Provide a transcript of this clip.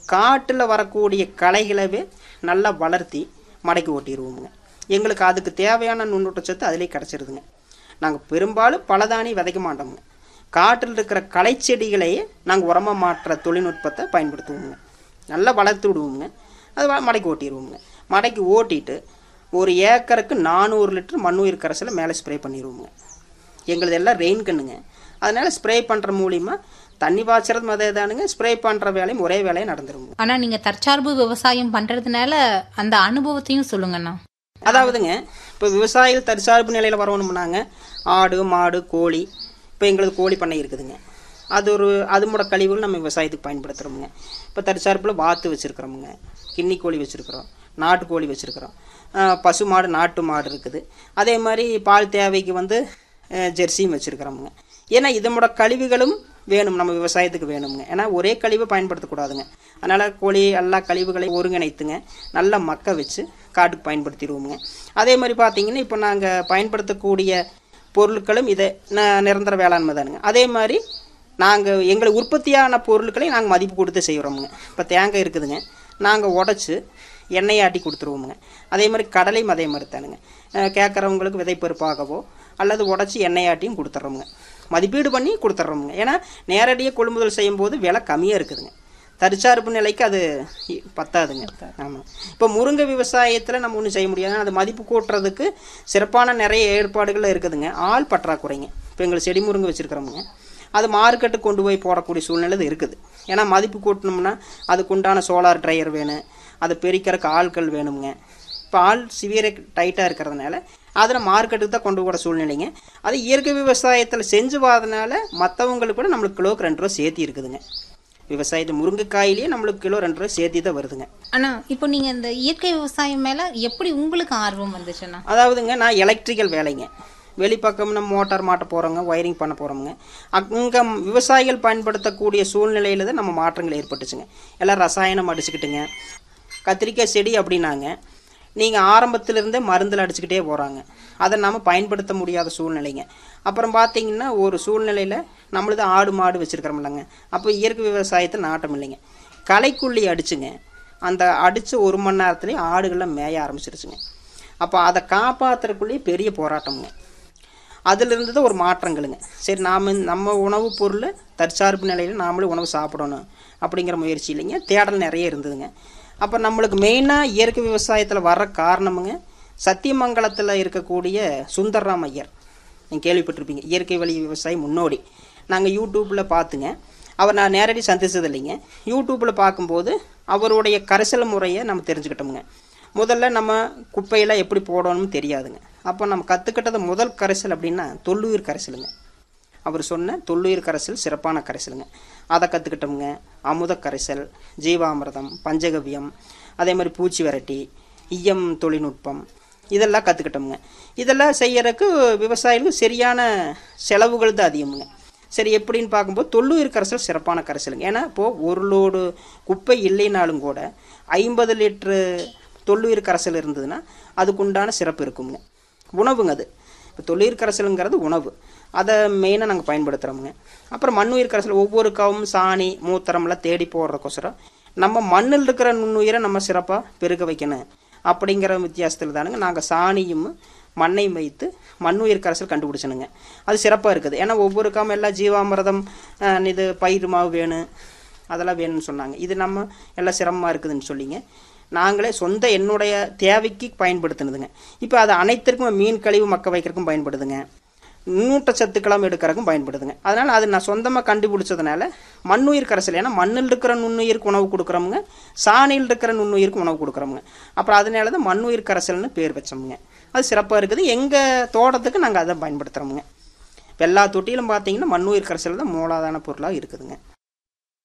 காட்டில் வரக்கூடிய களைகளவே நல்லா வளர்த்தி மடக்கி ஓட்டிடுவோமுங்க எங்களுக்கு அதுக்கு தேவையான நுண்ணூட்டச்சத்து அதிலே கிடச்சிருதுங்க நாங்கள் பெரும்பாலும் பலதானி விதைக்க மாட்டோமுங்க காட்டில் இருக்கிற களைச்செடிகளையே நாங்கள் உரமாக மாற்றுற தொழில்நுட்பத்தை பயன்படுத்துவோங்க நல்லா வளர்த்து விடுவோங்க அது வ- மடக்கி ஓட்டிடுவோங்க மடக்கி ஓட்டிட்டு ஒரு ஏக்கருக்கு நானூறு லிட்டர் மண்ணுயிர் கரைசலை மேலே ஸ்ப்ரே பண்ணிடுவோங்க எங்களுது எல்லாம் ரெயின் கண்ணுங்க அதனால் ஸ்ப்ரே பண்ணுற மூலிமா தண்ணி பாய்ச்சறது அதே தானுங்க ஸ்ப்ரே பண்ணுற வேலையும் ஒரே வேலையை நடந்துருங்க ஆனா நீங்க தற்சார்பு விவசாயம் பண்றதுனால அந்த அனுபவத்தையும் சொல்லுங்கண்ணா அதாவதுங்க இப்போ விவசாயிகள் தற்சார்பு நிலையில் வரணும்னாங்க ஆடு மாடு கோழி இப்போ எங்களுக்கு கோழி பண்ணை இருக்குதுங்க அது ஒரு அதுமோட கழிவுகள் நம்ம விவசாயத்துக்கு பயன்படுத்துகிறோமுங்க இப்போ தற்சார்பில் வாத்து வச்சுருக்குறோமுங்க கின்னி கோழி வச்சுருக்குறோம் நாட்டுக்கோழி வச்சுருக்குறோம் பசு மாடு நாட்டு மாடு இருக்குது அதே மாதிரி பால் தேவைக்கு வந்து அஹ், ஜெர்சியும் வச்சுருக்குறோமுங்க ஏன்னா இதனோட கழிவுகளும் வேணும் நம்ம விவசாயத்துக்கு வேணுங்க ஏன்னா ஒரே கழிவை பயன்படுத்தக்கூடாதுங்க அதனால் கோழி எல்லா கழிவுகளையும் ஒருங்கிணைத்துங்க நல்லா மக்க வச்சு காட்டுக்கு பயன்படுத்திடுவோமுங்க அதே மாதிரி பார்த்தீங்கன்னா இப்போ நாங்கள் பயன்படுத்தக்கூடிய பொருட்களும் இதை ந- நிரந்தர வேளாண்மை தானுங்க அதே மாதிரி நாங்கள் எங்களுக்கு உற்பத்தியான பொருட்களை நாங்கள் மதிப்பு கொடுத்து செய்கிறோமுங்க இப்போ தேங்காய் இருக்குதுங்க நாங்கள் உடச்சி எண்ணெய் ஆட்டி கொடுத்துருவோமுங்க அதே மாதிரி கடலையும் அதே மாதிரி தானுங்க அஹ் கேட்குறவங்களுக்கு விதைப்பருப்பாகவோ அல்லது உடச்சி எண்ணெய் ஆட்டியும் கொடுத்துட்றோமுங்க மதிப்பீடு பண்ணி கொடுத்துட்றோமுங்க ஏன்னா நேரடியாக கொள்முதல் செய்யும்போது விலை கம்மியாக இருக்குதுங்க தற்சார்பு நிலைக்கு அது இ- பத்தாதுங்க ஆமாம் இப்போ முருங்கை விவசாயத்தில் நம்ம ஒன்றும் செய்ய முடியாது அது மதிப்பு கூட்டுறதுக்கு சிறப்பான நிறைய ஏற்பாடுகள் இருக்குதுங்க ஆள் பற்றாக்குறைங்க இப்போ எங்களுக்கு செடி முருங்கை வச்சுருக்கிறோமுங்க அது மார்க்கெட்டுக்கு கொண்டு போய் போடக்கூடிய சூழ்நிலை இது இருக்குது ஏன்னா மதிப்பு கூட்டணும்னா அதுக்கு உண்டான சோலார் ட்ரையர் வேணும் அதை பெருக்கிறதுக்கு ஆட்கள் வேணுங்க இப்போ ஆள் சிவியர் டைட்டாக இருக்கிறதுனால அதில் மார்க்கெட்டுக்கு தான் கொண்டு போகிற சூழ்நிலைங்க அது இயற்கை விவசாயத்தில் செஞ்சு வாதனால மற்றவங்களுக்கு கூட நம்மளுக்கு கிலோக்கு ரெண்டு ரூபா சேர்த்தி இருக்குதுங்க விவசாயத்து முருங்கைக்காயிலேயே நம்மளுக்கு கிலோ ரெண்டு ரூபா சேர்த்தி தான் வருதுங்க ஆனா இப்போ நீங்க இந்த இயற்கை விவசாயம் மேல எப்படி உங்களுக்கு ஆர்வம் வந்துச்சுண்ணா அதாவதுங்க நான் எலக்ட்ரிக்கல் வேலைங்க வெளிப்பக்கம் நம்ம மோட்டார் மாட்ட போகிறோங்க ஒயரிங் பண்ண போகிறோமுங்க அங்கே விவசாயிகள் பயன்படுத்தக்கூடிய சூழ்நிலையில் தான் நம்ம மாற்றங்கள் ஏற்பட்டுச்சுங்க எல்லாம் ரசாயனம் அடிச்சுக்கிட்டுங்க கத்திரிக்காய் செடி அப்படின்னாங்க நீங்கள் ஆரம்பத்திலிருந்தே மருந்தில் அடிச்சுக்கிட்டே போகிறாங்க அதை நம்ம பயன்படுத்த முடியாத சூழ்நிலைங்க அப்புறம் பார்த்தீங்கன்னா ஒரு சூழ்நிலையில் நம்மளது ஆடு மாடு வச்சுருக்கிறோம்லங்க அப்போ இயற்கை விவசாயத்தில் நாட்டம் இல்லைங்க களைக்குள்ளி அடிச்சுங்க அந்த அடித்து ஒரு மணி நேரத்துலேயே ஆடுகள்லாம் மேய ஆரம்பிச்சிருச்சுங்க அப்போ அதை காப்பாற்றுறதுக்குள்ளேயே பெரிய போராட்டம்ங்க அதிலிருந்து தான் ஒரு மாற்றங்களுங்க சரி நாம் நம்ம உணவுப் பொருள் தற்சார்பு நிலையில் நாமளே உணவு சாப்பிடணும் அப்படிங்கிற முயற்சி இல்லைங்க தேடல் நிறைய இருந்ததுங்க அப்போ நம்மளுக்கு மெயினாக இயற்கை விவசாயத்தில் வர்ற காரணமுங்க சத்தியமங்கலத்தில் இருக்கக்கூடிய சுந்தர்ராம் ஐயர் நீங்கள் கேள்விப்பட்டிருப்பீங்க இயற்கை வழி விவசாயி முன்னோடி நாங்கள் யூடியூப்பில் பார்த்துங்க அவர் நான் நேரடி சந்திச்சது இல்லைங்க யூடியூப்பில் பார்க்கும்போது அவருடைய கரைசல் முறையை நம்ம தெரிஞ்சுக்கிட்டோமுங்க முதல்ல நம்ம குப்பையெல்லாம் எப்படி போடணும்னு தெரியாதுங்க அப்போ நம்ம கற்றுக்கிட்டது முதல் கரைசல் அப்படின்னா தொல்லுயிர் கரைசலுங்க அவர் சொன்ன தொல்லுயிர் கரைசல் சிறப்பான கரைசலுங்க அதை கற்றுக்கிட்டோமுங்க அமுத கரைசல் ஜீவாமிர்தம் பஞ்சகவ்யம் அதே மாதிரி பூச்சி விரட்டி ஈயம் தொழில்நுட்பம் இதெல்லாம் கற்றுக்கிட்டோமுங்க இதெல்லாம் செய்யறதுக்கு விவசாயிகளுக்கு சரியான செலவுகள் தான் அதிகமுங்க சரி எப்படின்னு பார்க்கும்போது தொல்லுயிர் கரைசல் சிறப்பான கரைசலுங்க ஏன்னா இப்போது ஒரு லோடு குப்பை இல்லைனாலும் கூட ஐம்பது லிட்ரு தொல்லுயிர் கரைசல் இருந்ததுன்னா அதுக்குண்டான சிறப்பு இருக்குங்க உணவுங்க அது இப்போ தொல்லுயிர் கரைசலுங்கிறது உணவு அதை மெயினாக நாங்கள் பயன்படுத்துகிறோமுங்க அப்புறம் மண்ணுயிர் கரைசல் ஒவ்வொரு கவும் சாணி மூத்திரம்லாம் தேடி போடுறதுக்கோசரம் நம்ம மண்ணில் இருக்கிற நுண்ணுயிரை நம்ம சிறப்பாக பெருக வைக்கணும் அப்படிங்கிற வித்தியாசத்தில் தானுங்க நாங்கள் சாணியும் மண்ணையும் வைத்து மண்ணுயிர் கரைசல் கண்டுபிடிச்சனுங்க அது சிறப்பாக இருக்குது ஏன்னா ஒவ்வொரு காம எல்லாம் ஜீவாமிரதம் அஹ், இது பயிர் மாவு வேணும் அதெல்லாம் வேணும்னு சொன்னாங்க இது நம்ம எல்லாம் சிரமமாக இருக்குதுன்னு சொல்லிங்க நாங்களே சொந்த என்னுடைய தேவைக்கு பயன்படுத்தினதுங்க இப்போ அது அனைத்திற்கும் மீன் கழிவு மக்க வைக்கிறதுக்கும் பயன்படுதுங்க நுண்ணூட்டச்சத்துக்களும் எடுக்கிறதுக்கும் பயன்படுதுங்க அதனால் அது நான் சொந்தமாக கண்டுபிடிச்சதுனால மண்ணுயிர் கரைசல் ஏன்னா மண்ணில் இருக்கிற நுண்ணுயிருக்கு உணவு கொடுக்குறோமுங்க சாணியில் இருக்கிற நுண்ணுயிருக்கு உணவு கொடுக்குறோமுங்க அப்புறம் அதனால தான் மண்ணுயிர் கரைசல்னு பேர் வச்சோமுங்க அது சிறப்பாக இருக்குது எங்கள் தோட்டத்துக்கு நாங்கள் அதை பயன்படுத்துகிறோமுங்க இப்போ எல்லா தொட்டியிலும் பார்த்தீங்கன்னா மண்ணுயிர் கரைசல் தான் மூலாதான பொருளாக இருக்குதுங்க